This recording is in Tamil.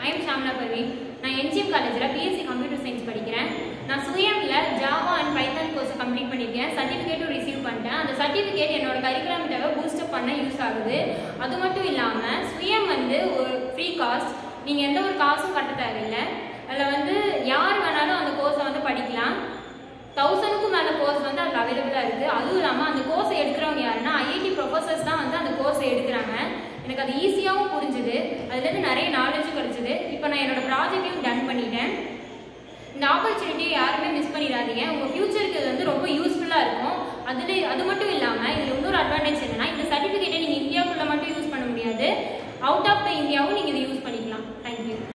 நேம் ஷாம்லா பர்வீன் நான் என்ஜிஎம் காலேஜில் பிஎஸ்சி கம்ப்யூட்டர் சயின்ஸ் படிக்கிறேன் நான் சுயம்ல Java and Python course complete பண்ணியிருக்கேன் சர்டிஃபிகேட்டும் ரிசீவ் பண்ணிட்டேன் அந்த சர்டிஃபிகேட் என்னோட கரிக்குலம் பூஸ்டப் பண்ண யூஸ் ஆகுது அது மட்டும் இல்லாமல் சுயம் வந்து ஒரு ஃப்ரீ காஸ்ட் நீங்கள் எந்த ஒரு காசும் கட்ட தேவையில்லை அதில் வந்து யார் வேணாலும் அந்த கோர்ஸை வந்து படிக்கலாம் தௌசண்ட்க்கும் மேலே கோர்ஸ் வந்து அதில் அவைலபிளாக இருக்குது அதுவும் இல்லாமல் அந்த கோர்ஸை எடுக்கிறவங்க யாருன்னா ஐஐடி ப்ரொஃபசர்ஸ் தான் வந்து அந்த கோர்ஸை எடுக்கிறாங்க எனக்கு அது ஈஸியாகவும் புரிஞ்சுது அதுலேருந்து நிறைய நாலேஜும் கிடைச்சிது இப்போ நான் என்னோட ப்ராஜெக்டையும் டன் பண்ணிட்டேன் இந்த ஆப்பர்ச்சுனிட்டியை யாருமே மிஸ் பண்ணிடாதீங்க உங்கள் ஃப்யூச்சருக்கு இது வந்து ரொம்ப யூஸ்ஃபுல்லாக இருக்கும் அதில் அது மட்டும் இல்லாமல் இதில் இன்னொரு அட்வான்டேஜ் என்னன்னா இந்த சர்டிஃபிகேட்டை நீங்கள் இந்தியாவுக்குள்ளே மட்டும் யூஸ் பண்ண முடியாது அவுட் ஆஃப் த இந்தியாவும் நீங்கள் இதை யூஸ் பண்ணிக்கலாம்